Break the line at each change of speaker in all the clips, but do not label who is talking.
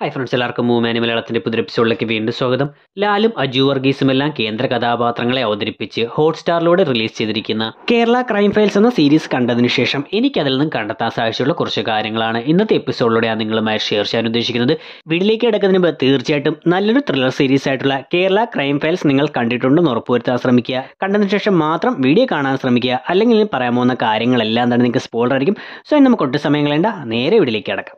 hi friends എല്ലാവർക്കും മൂമാനി മലയാളത്തിന്റെ പുതിയ എപ്പിസോഡിലേക്ക് വീണ്ടും സ്വാഗതം ലാലും അജു വർഗീസും എല്ലാം കേന്ദ്ര കഥാപാത്രങ്ങളെ അവതരിപ്പിച്ച് ഹോട്ട്സ്റ്റാറിലൂടെ റിലീസ് ചെയ്തിരിക്കുന്ന കേരള ക്രൈം ഫയൽസ് എന്ന സീരീസ് കണ്ടതിന് ശേഷം എനിക്ക് അതിൽ നിന്നും കണ്ടെത്താൻ സാധിച്ചുള്ള കുറച്ച് കാര്യങ്ങളാണ് ഇന്നത്തെ എപ്പിസോഡിലൂടെ ഞാൻ നിങ്ങളുമായി ഷെയർ ചെയ്യാൻ ഉദ്ദേശിക്കുന്നത് വീട്ടിലേക്ക് കിടക്കുന്നതിന് മുമ്പ് തീർച്ചയായിട്ടും നല്ലൊരു ത്രില്ലർ സീരീസ് ആയിട്ടുള്ള കേരള ക്രൈം ഫയൽസ് നിങ്ങൾ കണ്ടിട്ടുണ്ടെന്ന് ഉറപ്പുവരുത്താൻ ശ്രമിക്കുക കണ്ടതിന് ശേഷം മാത്രം വീഡിയോ കാണാൻ ശ്രമിക്കുക അല്ലെങ്കിൽ ഇനി പറയാൻ പോകുന്ന കാര്യങ്ങളെല്ലാം തന്നെ നിങ്ങൾക്ക് സ്പോയിലർ ആയിരിക്കും സോ ഇനി നമുക്ക് ഒട്ടും സമയം കളയണ്ട നേരെ വീട്ടിലേക്ക് കിടക്കാം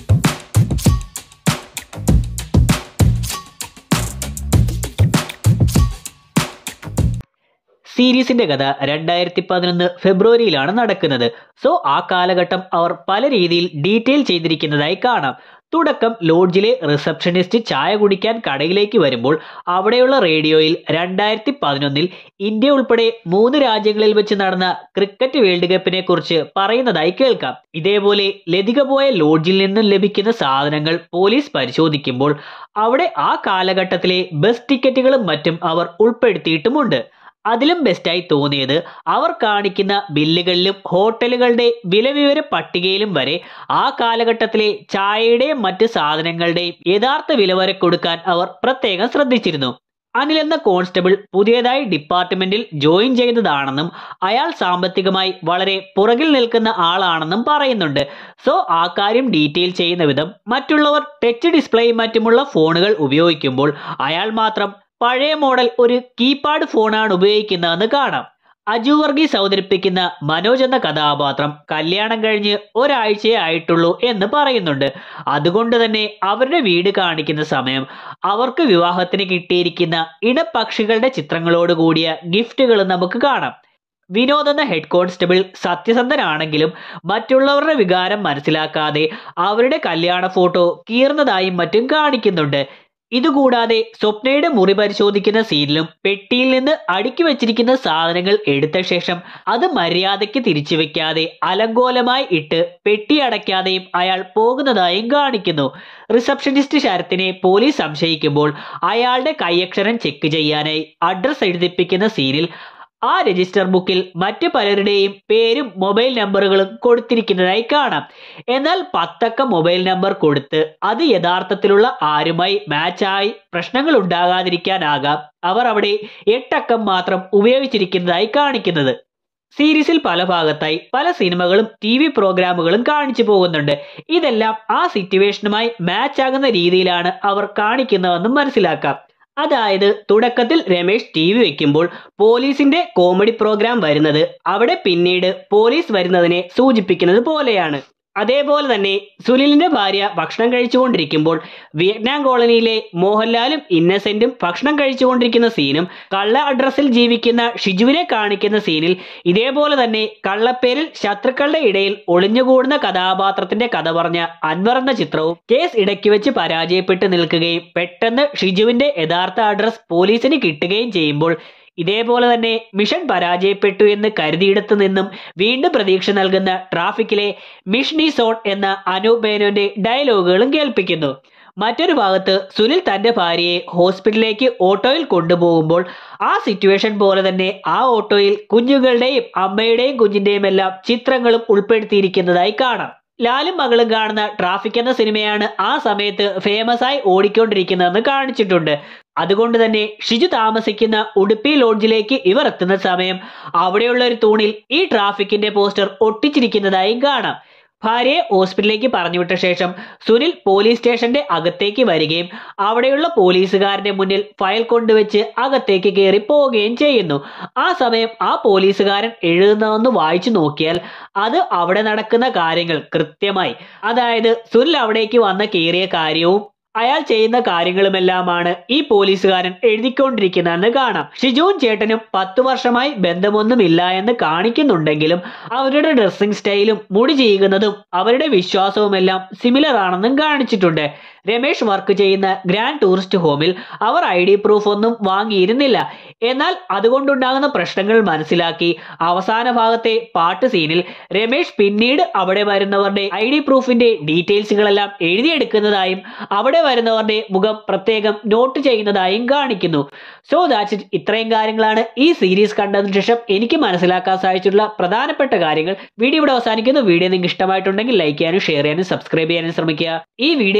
സീരീസിന്റെ കഥ രണ്ടായിരത്തി പതിനൊന്ന് ഫെബ്രുവരിയിലാണ് നടക്കുന്നത് സോ ആ കാലഘട്ടം അവർ പല രീതിയിൽ ഡീറ്റെയിൽ ചെയ്തിരിക്കുന്നതായി കാണാം തുടക്കം ലോഡ്ജിലെ റിസപ്ഷനിസ്റ്റ് ചായ കുടിക്കാൻ കടയിലേക്ക് വരുമ്പോൾ അവിടെയുള്ള റേഡിയോയിൽ രണ്ടായിരത്തി പതിനൊന്നിൽ ഇന്ത്യ ഉൾപ്പെടെ മൂന്ന് രാജ്യങ്ങളിൽ വെച്ച് നടന്ന ക്രിക്കറ്റ് വേൾഡ് കപ്പിനെ കുറിച്ച് പറയുന്നതായി കേൾക്കാം ഇതേപോലെ ലതിക പോയ ലോഡ്ജിൽ നിന്നും ലഭിക്കുന്ന സാധനങ്ങൾ പോലീസ് പരിശോധിക്കുമ്പോൾ അവിടെ ആ കാലഘട്ടത്തിലെ ബസ് ടിക്കറ്റുകളും മറ്റും അവർ ഉൾപ്പെടുത്തിയിട്ടുമുണ്ട് അതിലും ബെസ്റ്റായി തോന്നിയത് അവർ കാണിക്കുന്ന ബില്ലുകളിലും ഹോട്ടലുകളുടെ വിലവിവര പട്ടികയിലും വരെ ആ കാലഘട്ടത്തിലെ ചായയുടെയും മറ്റ് സാധനങ്ങളുടെയും യഥാർത്ഥ വില വരെ കൊടുക്കാൻ അവർ പ്രത്യേകം ശ്രദ്ധിച്ചിരുന്നു അനിൽ എന്ന കോൺസ്റ്റബിൾ പുതിയതായി ഡിപ്പാർട്ട്മെന്റിൽ ജോയിൻ ചെയ്തതാണെന്നും അയാൾ സാമ്പത്തികമായി വളരെ പുറകിൽ നിൽക്കുന്ന ആളാണെന്നും പറയുന്നുണ്ട് സോ ആ കാര്യം ഡീറ്റെയിൽ ചെയ്യുന്ന വിധം മറ്റുള്ളവർ ടച്ച് ഡിസ്പ്ലേയും മറ്റുമുള്ള ഫോണുകൾ ഉപയോഗിക്കുമ്പോൾ അയാൾ മാത്രം പഴയ മോഡൽ ഒരു കീപാഡ് ഫോണാണ് ഉപയോഗിക്കുന്നതെന്ന് കാണാം അജു വർഗീസ് അവതരിപ്പിക്കുന്ന മനോജ് എന്ന കഥാപാത്രം കല്യാണം കഴിഞ്ഞ് ഒരാഴ്ചയേ ആയിട്ടുള്ളൂ എന്ന് പറയുന്നുണ്ട് അതുകൊണ്ട് തന്നെ അവരുടെ വീട് കാണിക്കുന്ന സമയം അവർക്ക് വിവാഹത്തിന് കിട്ടിയിരിക്കുന്ന ഇണപക്ഷികളുടെ ചിത്രങ്ങളോട് കൂടിയ ഗിഫ്റ്റുകൾ നമുക്ക് കാണാം വിനോദ് എന്ന ഹെഡ് കോൺസ്റ്റബിൾ സത്യസന്ധനാണെങ്കിലും മറ്റുള്ളവരുടെ വികാരം മനസ്സിലാക്കാതെ അവരുടെ കല്യാണ ഫോട്ടോ കീർന്നതായും മറ്റും കാണിക്കുന്നുണ്ട് ഇതുകൂടാതെ സ്വപ്നയുടെ മുറി പരിശോധിക്കുന്ന സീനിലും പെട്ടിയിൽ നിന്ന് അടുക്കി വെച്ചിരിക്കുന്ന സാധനങ്ങൾ എടുത്ത ശേഷം അത് മര്യാദയ്ക്ക് തിരിച്ചു വെക്കാതെ അലങ്കോലമായി ഇട്ട് പെട്ടി അടയ്ക്കാതെയും അയാൾ പോകുന്നതായും കാണിക്കുന്നു റിസപ്ഷനിസ്റ്റ് ശരത്തിനെ പോലീസ് സംശയിക്കുമ്പോൾ അയാളുടെ കൈയക്ഷരം ചെക്ക് ചെയ്യാനായി അഡ്രസ് എഴുതിപ്പിക്കുന്ന സീനിൽ ആ രജിസ്റ്റർ ബുക്കിൽ മറ്റു പലരുടെയും പേരും മൊബൈൽ നമ്പറുകളും കൊടുത്തിരിക്കുന്നതായി കാണാം എന്നാൽ പത്തക്ക മൊബൈൽ നമ്പർ കൊടുത്ത് അത് യഥാർത്ഥത്തിലുള്ള ആരുമായി മാച്ചായി പ്രശ്നങ്ങൾ ഉണ്ടാകാതിരിക്കാനാകാം അവർ അവിടെ എട്ടക്കം മാത്രം ഉപയോഗിച്ചിരിക്കുന്നതായി കാണിക്കുന്നത് സീരീസിൽ പല ഭാഗത്തായി പല സിനിമകളും ടി വി പ്രോഗ്രാമുകളും കാണിച്ചു പോകുന്നുണ്ട് ഇതെല്ലാം ആ സിറ്റുവേഷനുമായി മാച്ച് ആകുന്ന രീതിയിലാണ് അവർ കാണിക്കുന്നതെന്നും മനസ്സിലാക്കാം അതായത് തുടക്കത്തിൽ രമേശ് ടി വി വെക്കുമ്പോൾ പോലീസിന്റെ കോമഡി പ്രോഗ്രാം വരുന്നത് അവിടെ പിന്നീട് പോലീസ് വരുന്നതിനെ സൂചിപ്പിക്കുന്നത് പോലെയാണ് അതേപോലെ തന്നെ സുനിലിന്റെ ഭാര്യ ഭക്ഷണം കഴിച്ചുകൊണ്ടിരിക്കുമ്പോൾ വിയറ്റ്നാം കോളനിയിലെ മോഹൻലാലും ഇന്നസെന്റും ഭക്ഷണം കഴിച്ചുകൊണ്ടിരിക്കുന്ന സീനും കള്ള അഡ്രസ്സിൽ ജീവിക്കുന്ന ഷിജുവിനെ കാണിക്കുന്ന സീനിൽ ഇതേപോലെ തന്നെ കള്ളപ്പേരിൽ ശത്രുക്കളുടെ ഇടയിൽ ഒളിഞ്ഞുകൂടുന്ന കഥാപാത്രത്തിന്റെ കഥ പറഞ്ഞ അൻവർ എന്ന ചിത്രവും കേസ് ഇടയ്ക്ക് വെച്ച് പരാജയപ്പെട്ട് നിൽക്കുകയും പെട്ടെന്ന് ഷിജുവിന്റെ യഥാർത്ഥ അഡ്രസ് പോലീസിന് കിട്ടുകയും ചെയ്യുമ്പോൾ ഇതേപോലെ തന്നെ മിഷൻ പരാജയപ്പെട്ടു എന്ന് കരുതിയിടത്തു നിന്നും വീണ്ടും പ്രതീക്ഷ നൽകുന്ന ട്രാഫിക്കിലെ മിഷ്നി സോൺ എന്ന അനൂപ് മേനോന്റെ ഡയലോഗുകളും കേൾപ്പിക്കുന്നു മറ്റൊരു ഭാഗത്ത് സുനിൽ തന്റെ ഭാര്യയെ ഹോസ്പിറ്റലിലേക്ക് ഓട്ടോയിൽ കൊണ്ടുപോകുമ്പോൾ ആ സിറ്റുവേഷൻ പോലെ തന്നെ ആ ഓട്ടോയിൽ കുഞ്ഞുങ്ങളുടെയും അമ്മയുടെയും കുഞ്ഞിന്റെയും എല്ലാം ചിത്രങ്ങളും ഉൾപ്പെടുത്തിയിരിക്കുന്നതായി കാണാം ലാലും മകളും കാണുന്ന ട്രാഫിക് എന്ന സിനിമയാണ് ആ സമയത്ത് ഫേമസ് ആയി ഓടിക്കൊണ്ടിരിക്കുന്നതെന്ന് കാണിച്ചിട്ടുണ്ട് അതുകൊണ്ട് തന്നെ ഷിജു താമസിക്കുന്ന ഉടുപ്പി ലോഡ്ജിലേക്ക് ഇവർ എത്തുന്ന സമയം അവിടെയുള്ള ഒരു തൂണിൽ ഈ ട്രാഫിക്കിന്റെ പോസ്റ്റർ ഒട്ടിച്ചിരിക്കുന്നതായും കാണാം ഭാര്യയെ ഹോസ്പിറ്റലിലേക്ക് പറഞ്ഞുവിട്ട ശേഷം സുനിൽ പോലീസ് സ്റ്റേഷന്റെ അകത്തേക്ക് വരികയും അവിടെയുള്ള പോലീസുകാരന്റെ മുന്നിൽ ഫയൽ കൊണ്ടുവച്ച് അകത്തേക്ക് കയറി പോവുകയും ചെയ്യുന്നു ആ സമയം ആ പോലീസുകാരൻ എഴുതുന്നതെന്ന് വായിച്ചു നോക്കിയാൽ അത് അവിടെ നടക്കുന്ന കാര്യങ്ങൾ കൃത്യമായി അതായത് സുനിൽ അവിടേക്ക് വന്ന കയറിയ കാര്യവും അയാൾ ചെയ്യുന്ന കാര്യങ്ങളുമെല്ലാമാണ് ഈ പോലീസുകാരൻ എഴുതിക്കൊണ്ടിരിക്കുന്നതെന്ന് കാണാം ഷിജുവും ചേട്ടനും പത്തു വർഷമായി ബന്ധമൊന്നുമില്ല എന്ന് കാണിക്കുന്നുണ്ടെങ്കിലും അവരുടെ ഡ്രസ്സിംഗ് സ്റ്റൈലും മുടി ചെയ്യുന്നതും അവരുടെ വിശ്വാസവുമെല്ലാം സിമിലർ ആണെന്നും കാണിച്ചിട്ടുണ്ട് രമേഷ് വർക്ക് ചെയ്യുന്ന ഗ്രാൻഡ് ടൂറിസ്റ്റ് ഹോമിൽ അവർ ഐ ഡി പ്രൂഫ് ഒന്നും വാങ്ങിയിരുന്നില്ല എന്നാൽ അതുകൊണ്ടുണ്ടാകുന്ന പ്രശ്നങ്ങൾ മനസ്സിലാക്കി അവസാന ഭാഗത്തെ പാട്ട് സീനിൽ രമേഷ് പിന്നീട് അവിടെ വരുന്നവരുടെ ഐ ഡി പ്രൂഫിന്റെ ഡീറ്റെയിൽസുകളെല്ലാം എഴുതിയെടുക്കുന്നതായും അവിടെ വരുന്നവരുടെ മുഖം പ്രത്യേകം നോട്ട് ചെയ്യുന്നതായും കാണിക്കുന്നു സോ ദാറ്റ്സ് ഇറ്റ് ഇത്രയും കാര്യങ്ങളാണ് ഈ സീരീസ് കണ്ടതിന് ശേഷം എനിക്ക് മനസ്സിലാക്കാൻ സാധിച്ചിട്ടുള്ള പ്രധാനപ്പെട്ട കാര്യങ്ങൾ വീഡിയോ ഇവിടെ അവസാനിക്കുന്നു വീഡിയോ നിങ്ങൾക്ക് ഇഷ്ടമായിട്ടുണ്ടെങ്കിൽ ലൈക്ക് ചെയ്യാനും ഷെയർ ചെയ്യാനും സബ്സ്ക്രൈബ് ചെയ്യാനും ശ്രമിക്കുക ഈ വീഡിയോ കുറിച്ചുള്ള നിങ്ങളുടെ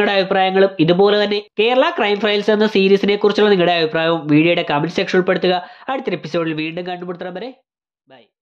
നിങ്ങളുടെ അഭിപ്രായങ്ങളും ഇതുപോലെ തന്നെ കേരള ക്രൈം ഫയൽസ് എന്ന സീരീസിനെ കുറിച്ചുള്ള നിങ്ങളുടെ അഭിപ്രായവും വീഡിയോയുടെ കമന്റ് സെക്ഷൻ ഉൾപ്പെടുത്തുക അടുത്ത എപ്പിസോഡിൽ വീണ്ടും കണ്ടുമുട്ടാൻ വരെ ബൈ